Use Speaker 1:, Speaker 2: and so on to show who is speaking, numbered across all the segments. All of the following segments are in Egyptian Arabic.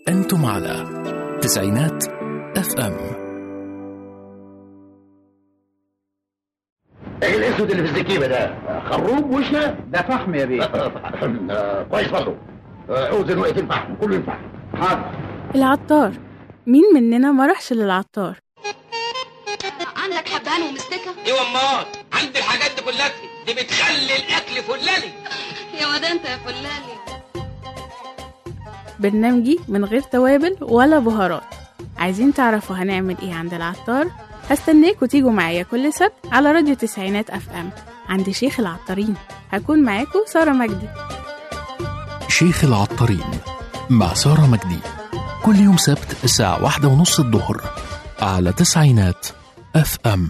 Speaker 1: أنتم على تسعينات اف ام
Speaker 2: ايه الاسود اللي في الزكيبه ده خروب وشنا
Speaker 3: ده فحم يا بيه
Speaker 2: آه، كويس برضه آه، اوزن وقت فحم كله ينفع
Speaker 3: حاضر
Speaker 4: العطار مين مننا ما راحش للعطار
Speaker 5: عندك حبهان ومستكة
Speaker 6: ايوه امال عندي الحاجات دي كلها دي بتخلي الاكل فلالي
Speaker 5: يا واد انت يا فلالي
Speaker 4: برنامجي من غير توابل ولا بهارات عايزين تعرفوا هنعمل ايه عند العطار هستناكوا تيجوا معايا كل سبت على راديو تسعينات اف ام عند شيخ العطارين هكون معاكوا سارة مجدي
Speaker 1: شيخ العطارين مع سارة مجدي كل يوم سبت الساعة واحدة ونص الظهر على تسعينات اف ام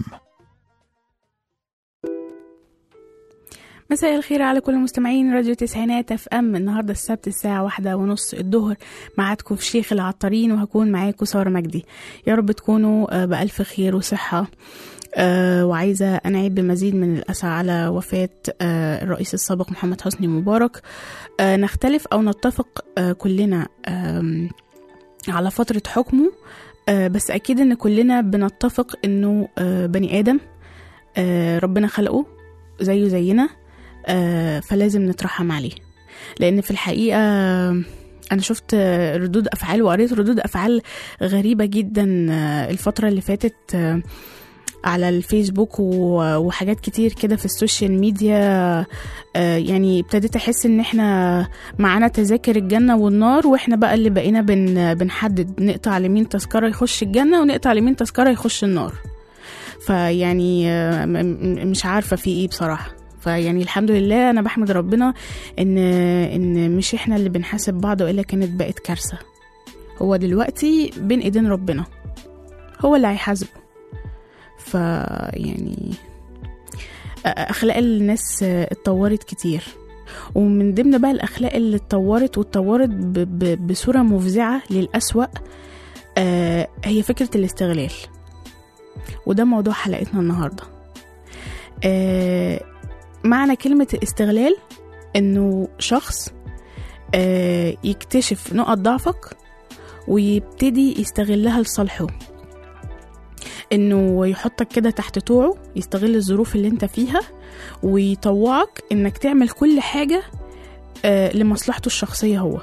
Speaker 4: مساء الخير على كل مستمعين راديو تسعينات اف ام النهارده السبت الساعه واحدة ونص الظهر معادكم في شيخ العطارين وهكون معاكم ساره مجدي يا رب تكونوا آه، بألف خير وصحه آه، وعايزة أنعيد بمزيد من الأسى على وفاة آه، الرئيس السابق محمد حسني مبارك آه، نختلف أو نتفق آه، كلنا آم، على فترة حكمه آه، بس أكيد إن كلنا بنتفق إنه آه، بني آدم آه، ربنا خلقه زيه زينا آه، فلازم نترحم عليه لان في الحقيقه آه، انا شفت آه، ردود افعال وقريت ردود افعال غريبه جدا آه، الفتره اللي فاتت آه، على الفيسبوك و- وحاجات كتير كده في السوشيال ميديا آه، يعني ابتديت احس ان احنا معانا تذاكر الجنه والنار واحنا بقى اللي بقينا بن بنحدد نقطع لمين تذكره يخش الجنه ونقطع لمين تذكره يخش النار فيعني آه، م- م- مش عارفه في ايه بصراحه فيعني الحمد لله انا بحمد ربنا ان ان مش احنا اللي بنحاسب بعض والا كانت بقت كارثه هو دلوقتي بين ايدين ربنا هو اللي هيحاسبه ف يعني أ- اخلاق الناس آه، اتطورت كتير ومن ضمن بقى الاخلاق اللي اتطورت واتطورت ب- ب- بصوره مفزعه للاسوأ آه، هي فكره الاستغلال وده موضوع حلقتنا النهارده آه، معنى كلمة استغلال إنه شخص آه، يكتشف نقط ضعفك ويبتدي يستغلها لصالحه إنه يحطك كده تحت طوعه يستغل الظروف اللي انت فيها ويطوعك إنك تعمل كل حاجة آه، لمصلحته الشخصية هو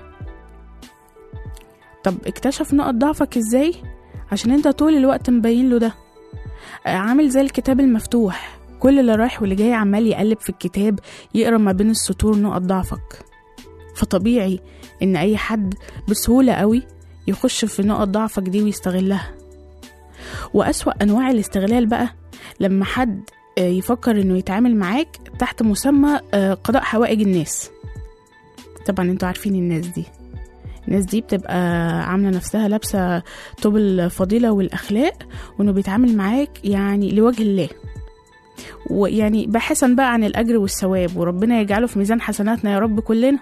Speaker 4: طب اكتشف نقط ضعفك ازاي عشان انت طول الوقت مبين له ده آه، عامل زي الكتاب المفتوح كل اللي رايح واللي جاي عمال يقلب في الكتاب يقرا ما بين السطور نقط ضعفك فطبيعي ان اي حد بسهولة قوي يخش في نقط ضعفك دي ويستغلها وأسوأ أنواع الاستغلال بقى لما حد آه، يفكر انه يتعامل معاك تحت مسمى آه، قضاء حوائج الناس طبعا انتوا عارفين الناس دي الناس دي بتبقى عاملة نفسها لابسة طوب الفضيلة والأخلاق وإنه بيتعامل معاك يعني لوجه الله ويعني باحثا بقى عن الأجر والثواب وربنا يجعله في ميزان حسناتنا يا رب كلنا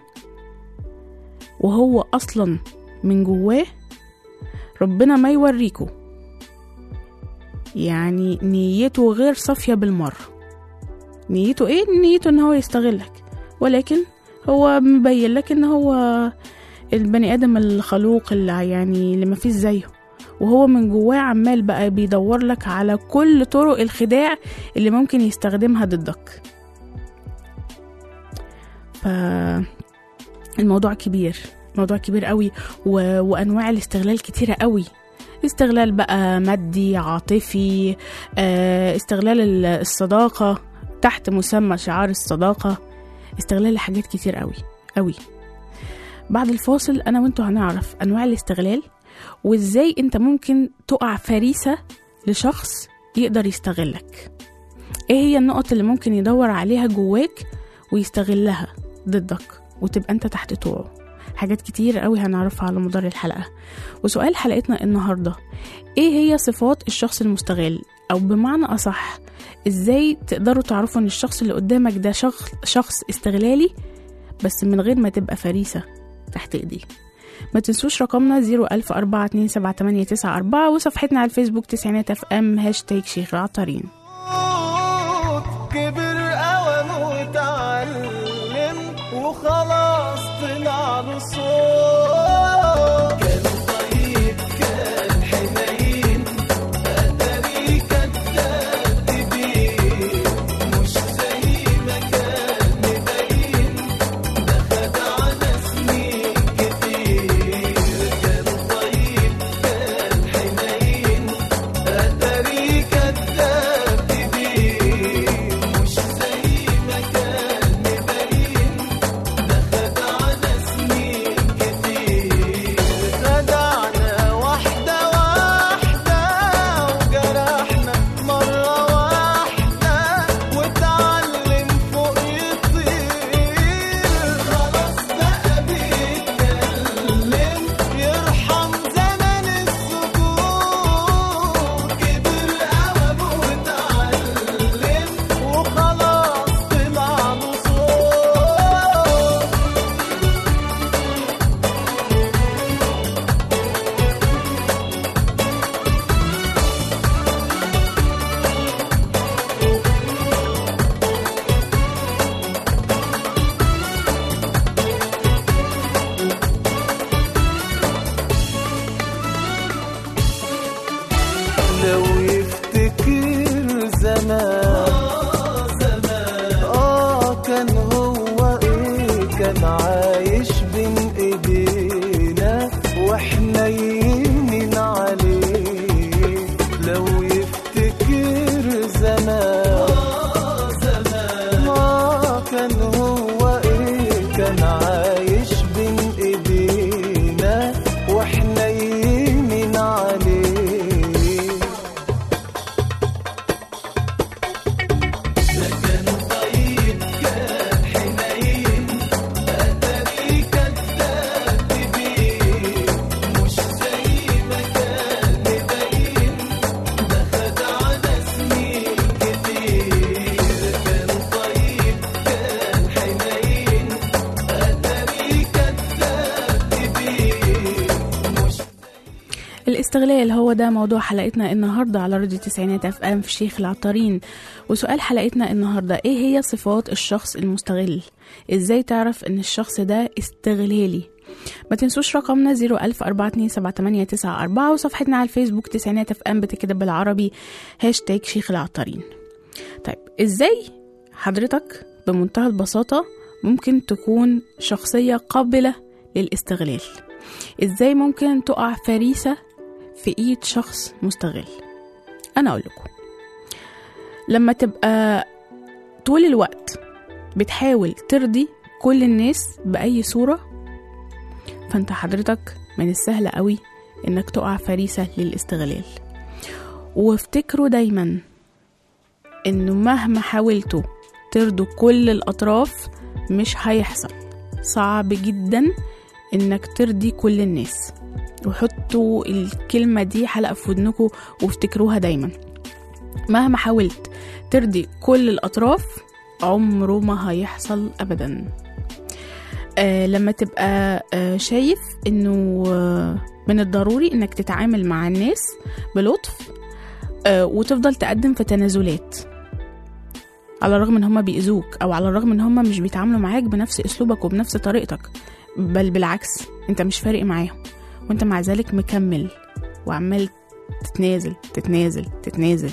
Speaker 4: وهو أصلا من جواه ربنا ما يوريكوا يعني نيته غير صافية بالمرة نيته ايه نيته ان هو يستغلك ولكن هو مبين لك ان هو البني ادم الخلوق اللي يعني اللي مفيش زيه وهو من جواه عمال بقى بيدور لك على كل طرق الخداع اللي ممكن يستخدمها ضدك ف الموضوع كبير موضوع كبير قوي و... وانواع الاستغلال كتيره قوي استغلال بقى مادي عاطفي آه، استغلال ال- الصداقه تحت مسمى شعار الصداقه استغلال لحاجات كتير قوي قوي بعد الفاصل انا وانتوا هنعرف انواع الاستغلال وازاي انت ممكن تقع فريسه لشخص يقدر يستغلك ايه هي النقط اللي ممكن يدور عليها جواك ويستغلها ضدك وتبقى انت تحت طوعه حاجات كتير قوي هنعرفها على مدار الحلقة وسؤال حلقتنا النهاردة ايه هي صفات الشخص المستغل او بمعنى اصح ازاي تقدروا تعرفوا ان الشخص اللي قدامك ده شخص شخص استغلالي بس من غير ما تبقى فريسة تحت ايديه ما تنسوش رقمنا 010427894 وصفحتنا على الفيسبوك تسعينات اف ام هاشتاج شيخ العطارين
Speaker 7: كبر قوم وتعلم وخلاص طلع له صوت كان
Speaker 3: كان عايش بين ايدينا واحنا يمين عليه لو يفتكر زمان ما كان هو ايه كان عايش بين ايدينا واحنا يمين عليه
Speaker 4: الاستغلال هو ده موضوع حلقتنا النهاردة على راديو تسعينات اف ام في شيخ العطارين وسؤال حلقتنا النهاردة ايه هي صفات الشخص المستغل ازاي تعرف ان الشخص ده استغلالي ما تنسوش رقمنا 010427894 وصفحتنا على الفيسبوك تسعينات اف ام بتكتب بالعربي هاشتاج شيخ العطارين طيب ازاي حضرتك بمنتهى البساطة ممكن تكون شخصية قابلة للاستغلال ازاي ممكن تقع فريسة في ايد شخص مستغل انا اقول لكم لما تبقى طول الوقت بتحاول ترضي كل الناس بأي صورة فانت حضرتك من السهل قوي انك تقع فريسة للاستغلال وافتكروا دايما انه مهما حاولتوا ترضوا كل الاطراف مش هيحصل صعب جدا انك ترضي كل الناس وحطوا الكلمة دي حلقة في ودنكم وافتكروها دايما مهما حاولت ترضي كل الأطراف عمره ما هيحصل أبدا آه لما تبقى آه شايف انه آه من الضروري انك تتعامل مع الناس بلطف آه وتفضل تقدم في تنازلات على الرغم ان هما بيأذوك او على الرغم ان هما مش بيتعاملوا معاك بنفس اسلوبك وبنفس طريقتك بل بالعكس انت مش فارق معاهم وانت مع ذلك مكمل وعمال تتنازل تتنازل تتنازل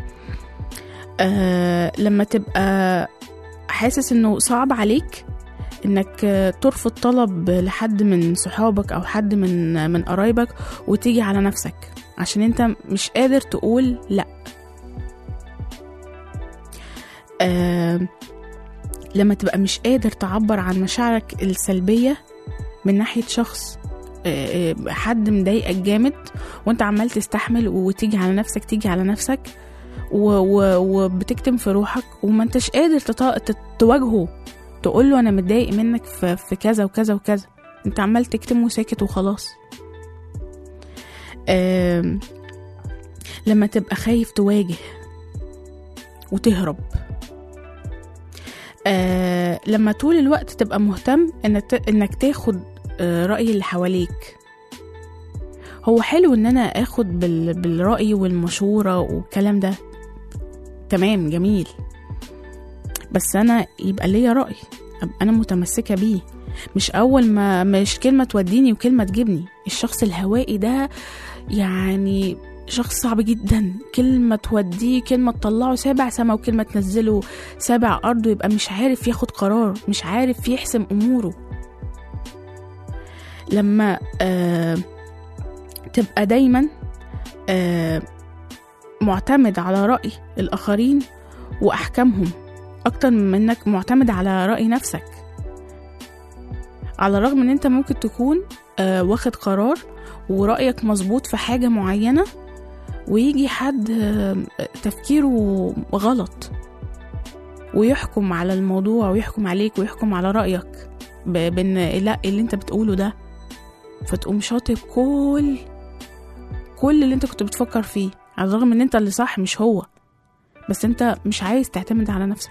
Speaker 4: آه لما تبقى حاسس انه صعب عليك انك آه، ترفض طلب لحد من صحابك او حد من من قرايبك وتيجي على نفسك عشان انت مش قادر تقول لا آه لما تبقى مش قادر تعبر عن مشاعرك السلبية من ناحية شخص آه، آه، حد مضايقك جامد وانت عمال تستحمل وتيجي على نفسك تيجي على نفسك و- و- وبتكتم في روحك وما انتش قادر تط- تت- تواجهه تقول له انا متضايق منك في, في كذا وكذا وكذا انت عمال تكتم وساكت وخلاص آم، لما تبقى خايف تواجه وتهرب آه لما طول الوقت تبقى مهتم انك انك تاخد آه رأي اللي حواليك هو حلو ان انا اخد بال... بالرأي والمشورة والكلام ده تمام جميل بس انا يبقى ليا رأي ابقى انا متمسكة بيه مش اول ما مش كلمة توديني وكلمة تجيبني الشخص الهوائي ده يعني شخص صعب جدا كلمة توديه كلمة تطلعه سابع سما وكلمة تنزله سابع أرض ويبقى مش عارف ياخد قرار مش عارف يحسم أموره لما آه تبقى دايما آه معتمد على رأي الآخرين وأحكامهم أكتر من إنك معتمد على رأي نفسك على الرغم إن أنت ممكن تكون آه واخد قرار ورأيك مظبوط في حاجة معينة ويجي حد آه، تفكيره غلط ويحكم على الموضوع ويحكم عليك ويحكم على رأيك ب- بان لا اللي انت بتقوله ده فتقوم شاطب كل كل اللي انت كنت بتفكر فيه على الرغم ان انت اللي صح مش هو بس انت مش عايز تعتمد على نفسك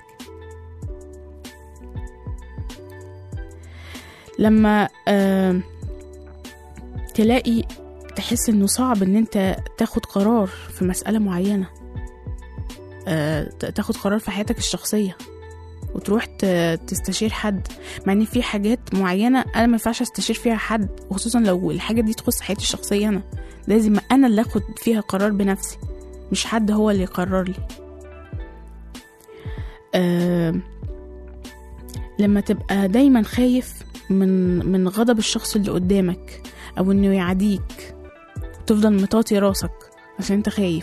Speaker 4: لما آه تلاقي تحس انه صعب ان انت تاخد قرار في مسألة معينة آه، ت- تاخد قرار في حياتك الشخصية وتروح ت- تستشير حد مع ان في حاجات معينة انا ما ينفعش استشير فيها حد وخصوصا لو الحاجة دي تخص حياتي الشخصية انا لازم انا اللي اخد فيها قرار بنفسي مش حد هو اللي يقرر لي آه، لما تبقى دايما خايف من من غضب الشخص اللي قدامك او انه يعاديك وتفضل مطاطي راسك عشان انت خايف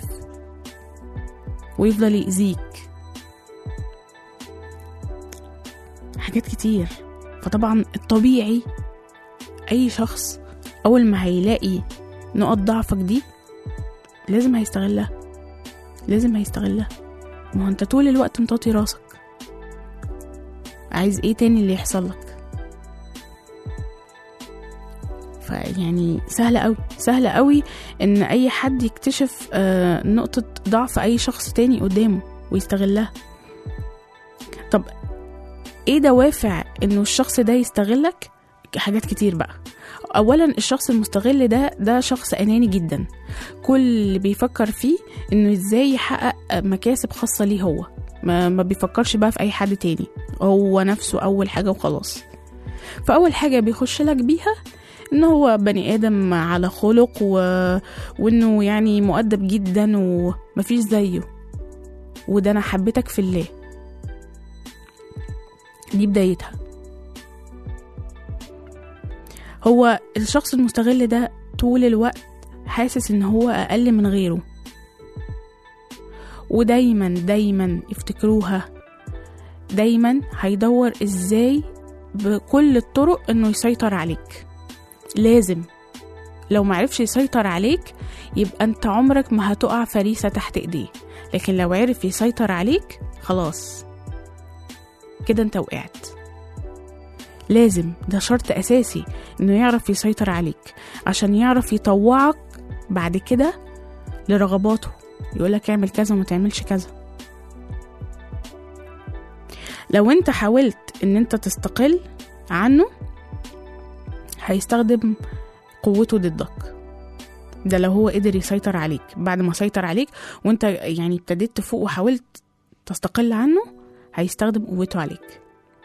Speaker 4: ويفضل يأذيك حاجات كتير فطبعا الطبيعي اي شخص اول ما هيلاقي نقط ضعفك دي لازم هيستغلها لازم هيستغلها ما هو انت طول الوقت مطاطي راسك عايز ايه تاني اللي يحصل لك فيعني سهلة قوي سهلة قوي ان اي حد يكتشف آه، نقطة ضعف اي شخص تاني قدامه ويستغلها طب ايه دوافع انه الشخص ده يستغلك حاجات كتير بقى اولا الشخص المستغل ده ده شخص اناني جدا كل اللي بيفكر فيه انه ازاي يحقق مكاسب خاصة ليه هو ما, ما بيفكرش بقى في اي حد تاني هو نفسه اول حاجة وخلاص فاول حاجة بيخش لك بيها ان هو بني ادم على خلق و... وانه يعني مؤدب جدا ومفيش زيه وده انا حبيتك في الله دي بدايتها هو الشخص المستغل ده طول الوقت حاسس ان هو اقل من غيره ودايما دايما افتكروها دايما هيدور ازاي بكل الطرق انه يسيطر عليك لازم لو معرفش يسيطر عليك يبقى انت عمرك ما هتقع فريسة تحت ايديه لكن لو عرف يسيطر عليك خلاص كده انت وقعت لازم ده شرط اساسي انه يعرف يسيطر عليك عشان يعرف يطوعك بعد كده لرغباته يقولك اعمل كذا وما تعملش كذا لو انت حاولت ان انت تستقل عنه هيستخدم قوته ضدك ده لو هو قدر يسيطر عليك بعد ما سيطر عليك وانت يعني ابتديت تفوق وحاولت تستقل عنه هيستخدم قوته عليك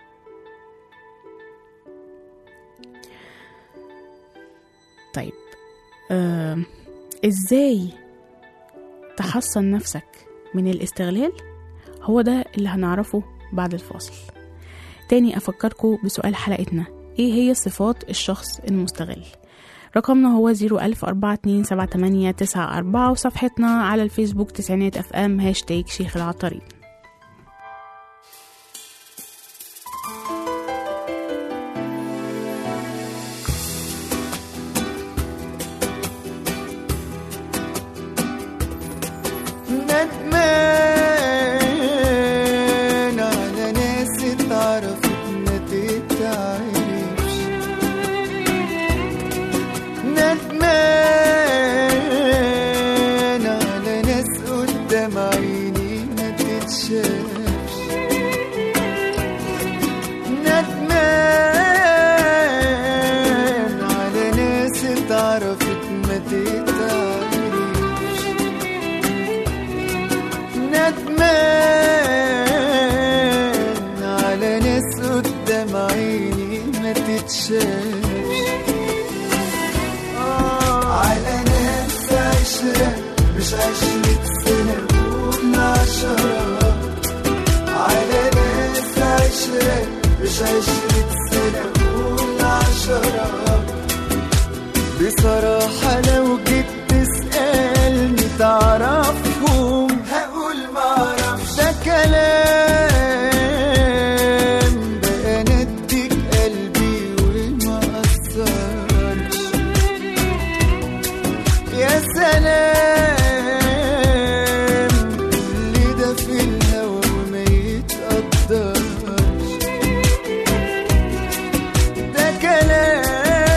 Speaker 4: طيب آه ازاي تحصن نفسك من الاستغلال هو ده اللي هنعرفه بعد الفاصل تاني أفكركم بسؤال حلقتنا إيه هي صفات الشخص المستغل رقمنا هو 010427894 وصفحتنا على الفيسبوك تسعينات اف ام هاشتاج شيخ العطارين
Speaker 3: ندمان على ناس اتعرفت ما تتعرفش ندمان على ناس قدام عيني ما تتشافش ندمان على ناس اتعرفت ما تتعرفش ندمان على ناس قدام عيني ما تتشافش على ناس عشرة مش عشرة سنة قول عشرة على ناس عشرة مش عشرة سنة قول عشرة بصراحة لو جيت تسألني تعرفهم هقول معرفش ده كلام بقى نديك قلبي وما أثرش يا سلام اللي ده في الهوا وما يتقدرش ده كلام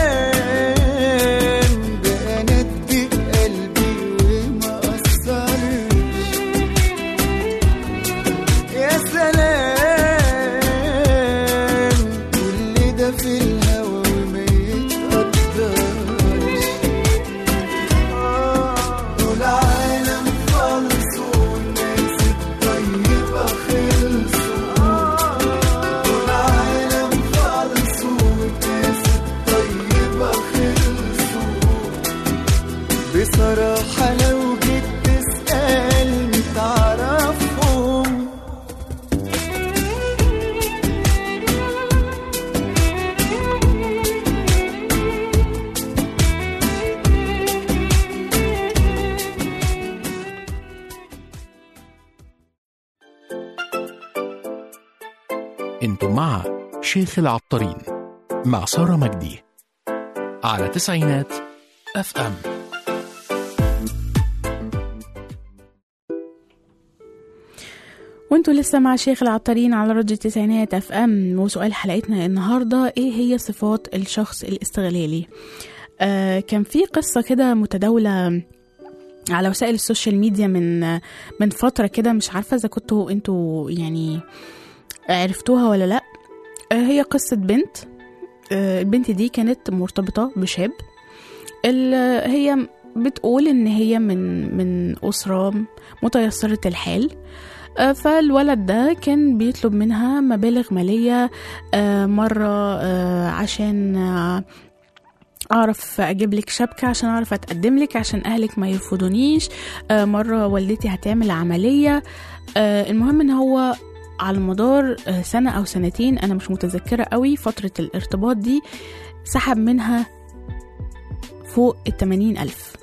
Speaker 1: كنتم مع شيخ العطارين مع سارة مجدي على تسعينات اف ام
Speaker 4: وانتوا لسه مع شيخ العطارين على راديو التسعينات اف ام وسؤال حلقتنا النهارده ايه هي صفات الشخص الاستغلالي آه كان في قصه كده متداوله على وسائل السوشيال ميديا من من فتره كده مش عارفه اذا كنتوا انتوا يعني عرفتوها ولا لا آه هي قصه بنت آه البنت دي كانت مرتبطه بشاب ال- هي بتقول ان هي من من اسره متيسره الحال آه، فالولد ده كان بيطلب منها مبالغ مالية آه، مرة آه، عشان آه، أعرف أجيب لك شبكة عشان أعرف أتقدم لك عشان أهلك ما يرفضونيش آه، مرة والدتي هتعمل عملية آه، المهم إن هو على مدار آه، سنة أو سنتين أنا مش متذكرة قوي فترة الارتباط دي سحب منها فوق التمانين ألف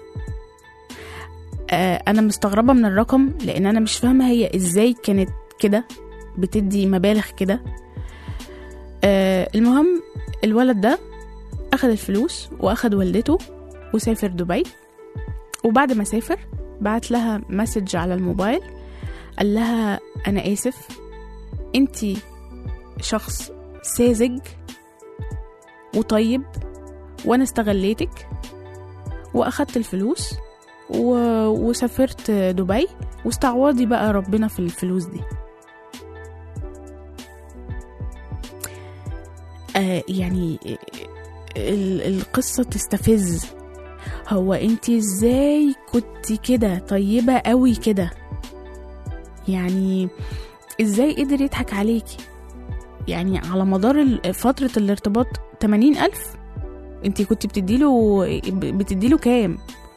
Speaker 4: آه، انا مستغربه من الرقم لان انا مش فاهمه هي ازاي كانت كده بتدي مبالغ كده آه، المهم الولد ده اخد الفلوس واخد والدته وسافر دبي وبعد ما سافر بعت لها مسج على الموبايل قال لها انا اسف انتي شخص ساذج وطيب وانا استغليتك واخدت الفلوس و... وسافرت دبي واستعوضي بقى ربنا في الفلوس دي آه يعني ال... القصة تستفز هو انت ازاي كنت كده طيبة قوي كده يعني ازاي قدر يضحك عليكي يعني على مدار ال- فترة الارتباط 80 ألف انت كنت بتديله بتديله كام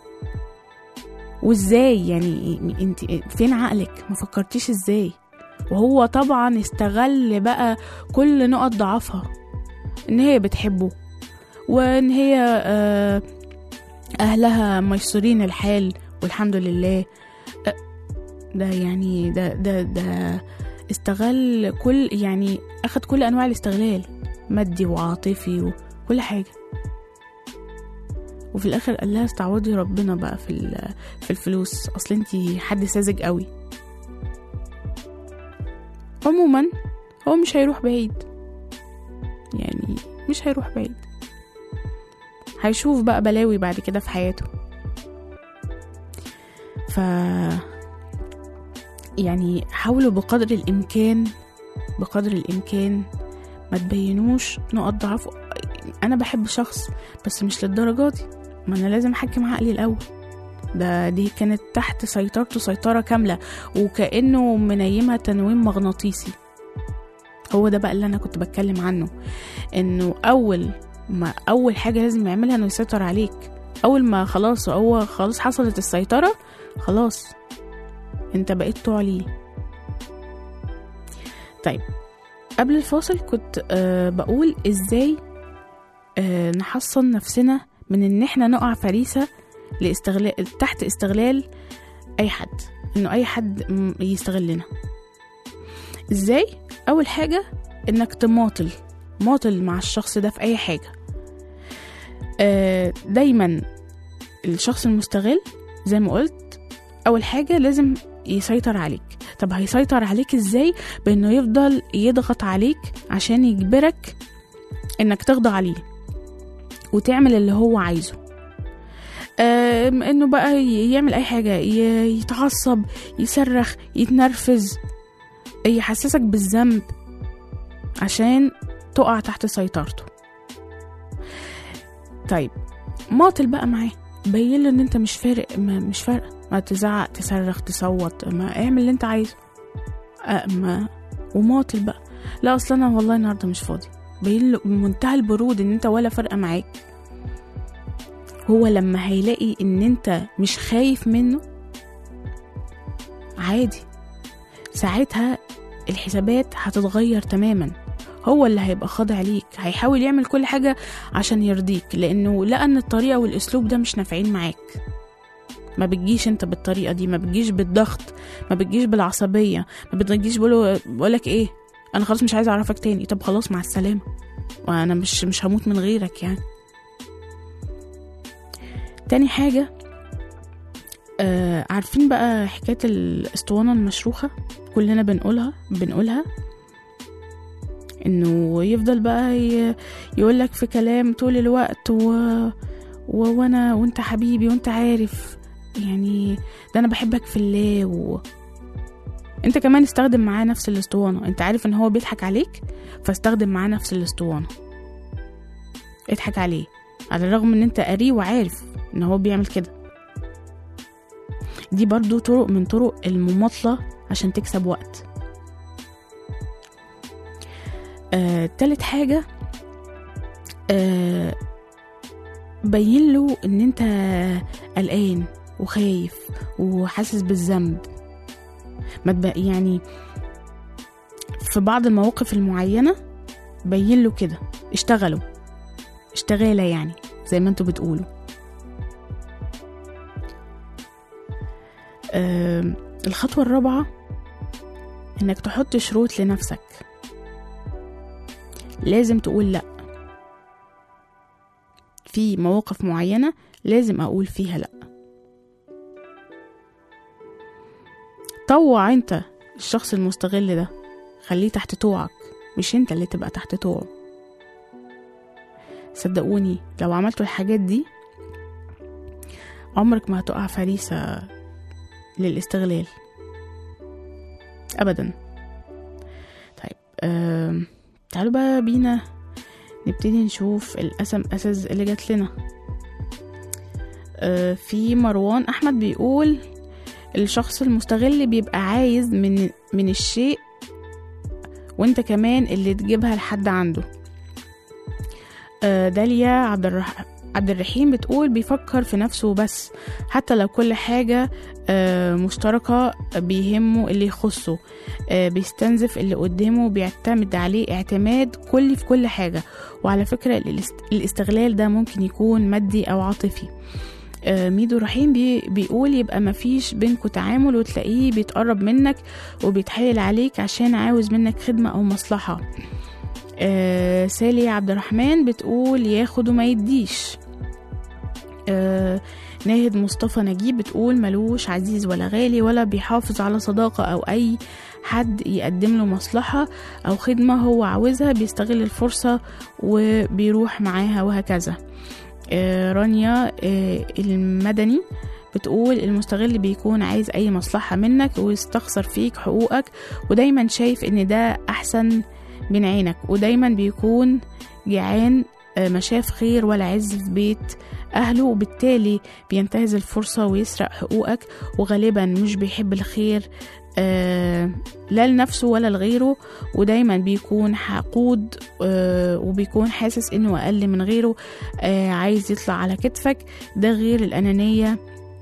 Speaker 4: وازاي يعني انت فين عقلك ما فكرتيش ازاي وهو طبعا استغل بقى كل نقط ضعفها ان هي بتحبه وان هي آه، اهلها ميسورين الحال والحمد لله آه، ده يعني ده ده ده استغل كل يعني اخد كل انواع الاستغلال مادي وعاطفي وكل حاجه وفي الاخر قال لها استعوضي ربنا بقى في ال- في الفلوس اصل انتي حد ساذج قوي عموما هو مش هيروح بعيد يعني مش هيروح بعيد هيشوف بقى بلاوي بعد كده في حياته ف يعني حاولوا بقدر الامكان بقدر الامكان ما تبينوش نقط ضعفه انا بحب شخص بس مش للدرجه دي ما انا لازم احكم عقلي الاول ده دي كانت تحت سيطرته سيطره كامله وكانه منيمها تنويم مغناطيسي هو ده بقى اللي انا كنت بتكلم عنه انه اول ما اول حاجه لازم يعملها انه يسيطر عليك اول ما خلاص هو خلاص حصلت السيطره خلاص انت بقيت تعلي طيب قبل الفاصل كنت أه بقول ازاي أه نحصن نفسنا من ان احنا نقع فريسه لاستغلال تحت استغلال اي حد انه اي حد م- يستغلنا ازاي اول حاجه انك تماطل ماطل مع الشخص ده في اي حاجه آه، دايما الشخص المستغل زي ما قلت اول حاجه لازم يسيطر عليك طب هيسيطر عليك ازاي بانه يفضل يضغط عليك عشان يجبرك انك تخضع عليه وتعمل اللي هو عايزه آم، انه بقى ي- يعمل اي حاجه ي- يتعصب يصرخ يتنرفز يحسسك بالذنب عشان تقع تحت سيطرته طيب ماطل بقى معاه بين له ان انت مش فارق ما مش فارقه ما تزعق تصرخ تصوت ما اعمل اللي انت عايزه أه ما وماطل بقى لا اصل انا والله النهارده مش فاضي بين له بمنتهى البرود ان انت ولا فارقه معاك هو لما هيلاقي ان انت مش خايف منه عادي ساعتها الحسابات هتتغير تماما هو اللي هيبقى خاضع ليك هيحاول يعمل كل حاجة عشان يرضيك لأنه لقى إن الطريقة والأسلوب ده مش نافعين معاك ما بتجيش انت بالطريقة دي ما بتجيش بالضغط ما بتجيش بالعصبية ما بتجيش بقوله بقولك ايه انا خلاص مش عايزه اعرفك تاني طب خلاص مع السلامه وانا مش مش هموت من غيرك يعني تاني حاجه آه عارفين بقى حكايه الاسطوانه المشروخه كلنا بنقولها بنقولها انه يفضل بقى ي- يقولك في كلام طول الوقت و... و... وانا وانت حبيبي وانت عارف يعني ده انا بحبك في الله و... انت كمان استخدم معاه نفس الاسطوانة انت عارف ان هو بيضحك عليك فاستخدم معاه نفس الاسطوانة اضحك عليه على الرغم ان انت قاريه وعارف ان هو بيعمل كده دي برضو طرق من طرق المماطلة عشان تكسب وقت آه، تالت حاجة آه، بين له ان انت قلقان وخايف وحاسس بالذنب ما تبقى يعني في بعض المواقف المعينة بين له كده اشتغلوا اشتغالة يعني زي ما انتوا بتقولوا آم، الخطوة الرابعة انك تحط شروط لنفسك لازم تقول لا في مواقف معينة لازم أقول فيها لأ طوع انت الشخص المستغل ده خليه تحت طوعك مش انت اللي تبقى تحت طوعه صدقوني لو عملتوا الحاجات دي عمرك ما هتقع فريسة للاستغلال أبدا طيب آم، تعالوا بقى بينا نبتدي نشوف الأسم أسز اللي جات لنا آه، في مروان أحمد بيقول الشخص المستغل بيبقى عايز من من الشيء وانت كمان اللي تجيبها لحد عنده آه، داليا عبد الرح... عبد الرحيم بتقول بيفكر في نفسه بس حتى لو كل حاجة آه، مشتركة بيهمه اللي يخصه آه، بيستنزف اللي قدامه بيعتمد عليه اعتماد كلي في كل حاجة وعلى فكرة الاست- الاستغلال ده ممكن يكون مادي أو عاطفي آه، ميدو رحيم بي بيقول يبقى مفيش بينكوا تعامل وتلاقيه بيتقرب منك وبيتحايل عليك عشان عاوز منك خدمة أو مصلحة آه، سالي عبد الرحمن بتقول ياخد وما يديش آه، ناهد مصطفى نجيب بتقول ملوش عزيز ولا غالي ولا بيحافظ على صداقة أو أي حد يقدم له مصلحة أو خدمة هو عاوزها بيستغل الفرصة وبيروح معاها وهكذا آه، رانيا آه، المدني بتقول المستغل بيكون عايز أي مصلحة منك ويستخسر فيك حقوقك ودايما شايف إن ده أحسن من عينك ودايما بيكون جعان آه، ما شاف خير ولا عز في بيت أهله وبالتالي بينتهز الفرصة ويسرق حقوقك وغالبا مش بيحب الخير آه، لا لنفسه ولا لغيره ودايما بيكون حقود آه، وبيكون حاسس انه اقل من غيره آه، عايز يطلع على كتفك ده غير الانانيه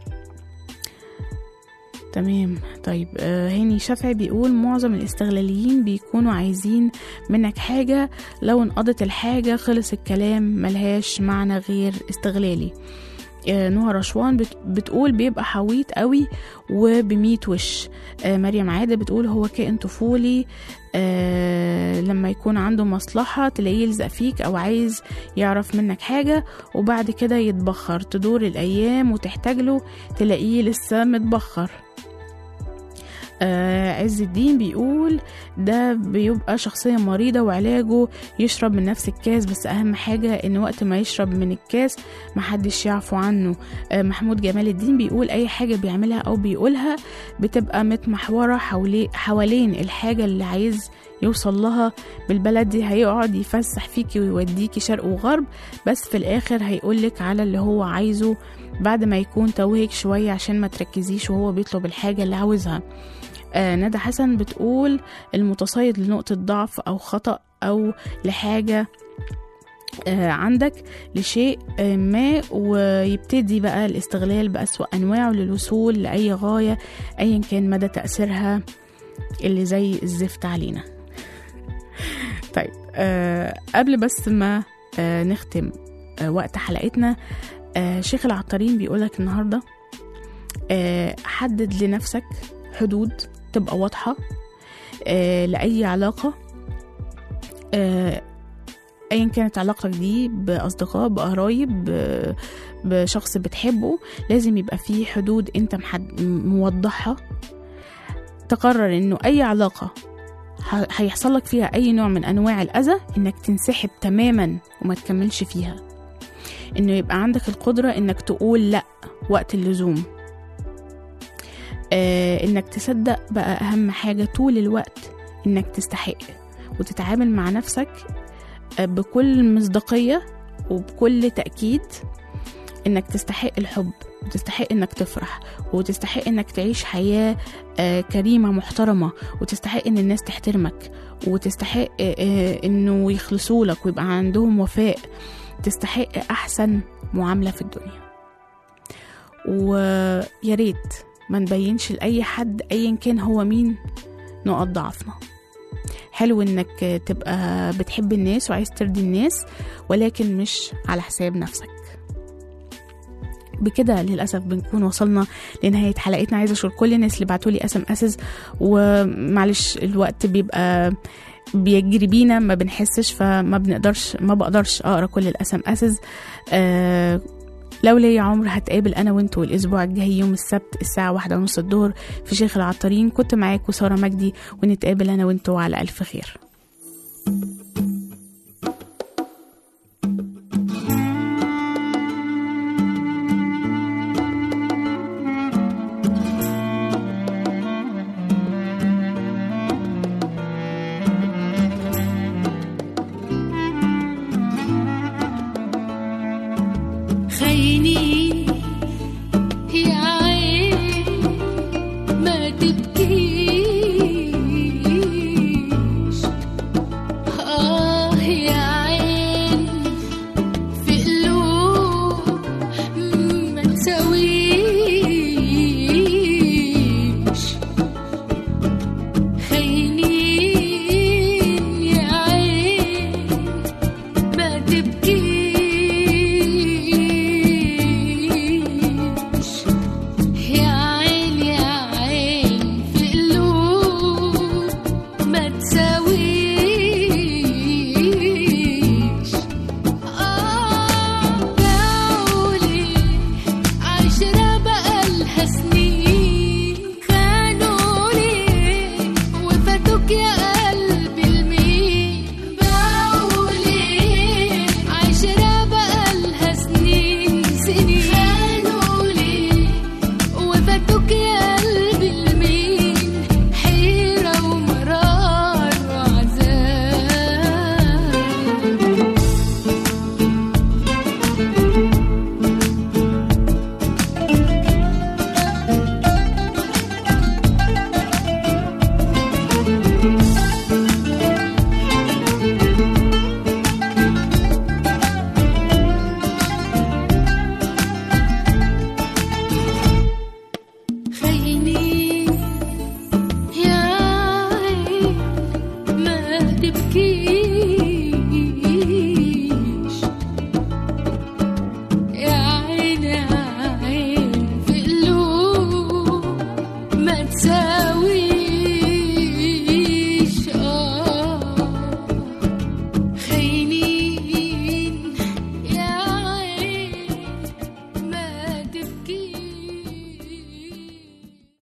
Speaker 4: تمام طيب آه، هاني شافعي بيقول معظم الاستغلاليين بيكونوا عايزين منك حاجة لو انقضت الحاجة خلص الكلام ملهاش معنى غير استغلالي آه، نهى رشوان بت- بتقول بيبقى حويط قوي وبميت وش آه، مريم عادة بتقول هو كائن طفولي آه، لما يكون عنده مصلحة تلاقيه يلزق فيك أو عايز يعرف منك حاجة وبعد كده يتبخر تدور الأيام وتحتاج له تلاقيه لسه متبخر آه عز الدين بيقول ده بيبقى شخصية مريضة وعلاجه يشرب من نفس الكاس بس أهم حاجة إن وقت ما يشرب من الكاس محدش يعفو عنه آه محمود جمال الدين بيقول أي حاجة بيعملها أو بيقولها بتبقى متمحورة حولي حوالين الحاجة اللي عايز يوصل لها بالبلدي هيقعد يفسح فيكي ويوديكي شرق وغرب بس في الآخر هيقولك على اللي هو عايزه بعد ما يكون توهك شوية عشان ما تركزيش وهو بيطلب الحاجة اللي عاوزها آه ندى حسن بتقول المتصيد لنقطة ضعف أو خطأ أو لحاجة آه عندك لشيء آه ما ويبتدي بقى الاستغلال بأسوأ أنواعه للوصول لأي غاية أيا كان مدى تأثيرها اللي زي الزفت علينا طيب آه قبل بس ما آه نختم آه وقت حلقتنا آه شيخ العطارين بيقولك النهاردة آه حدد لنفسك حدود تبقى واضحة آه لأي علاقة آه، ايا كانت علاقتك دي باصدقاء بقرايب ب- بشخص بتحبه لازم يبقى فيه حدود انت محد موضحها تقرر انه اي علاقه ه- هيحصل لك فيها اي نوع من انواع الاذى انك تنسحب تماما وما تكملش فيها انه يبقى عندك القدره انك تقول لا وقت اللزوم آه انك تصدق بقى اهم حاجه طول الوقت انك تستحق وتتعامل مع نفسك آه، بكل مصداقيه وبكل تاكيد انك تستحق الحب وتستحق انك تفرح وتستحق انك تعيش حياه آه، كريمه محترمه وتستحق ان الناس تحترمك وتستحق آه، آه، انه يخلصوا لك ويبقى عندهم وفاء تستحق احسن معامله في الدنيا ويا ريت ما نبينش لاي حد ايا كان هو مين نقط ضعفنا حلو انك تبقى بتحب الناس وعايز ترضي الناس ولكن مش على حساب نفسك بكده للاسف بنكون وصلنا لنهايه حلقتنا عايزه اشكر كل الناس اللي بعتوا لي اس ام اسز ومعلش الوقت بيبقى بيجري بينا ما بنحسش فما بنقدرش ما بقدرش اقرا كل الاس ام اسز آه لو ليا عمر هتقابل انا وانتوا الاسبوع الجاي يوم السبت الساعه واحدة ونص الظهر في شيخ العطارين كنت معاكم ساره مجدي ونتقابل انا وانتوا على الف خير
Speaker 7: خيني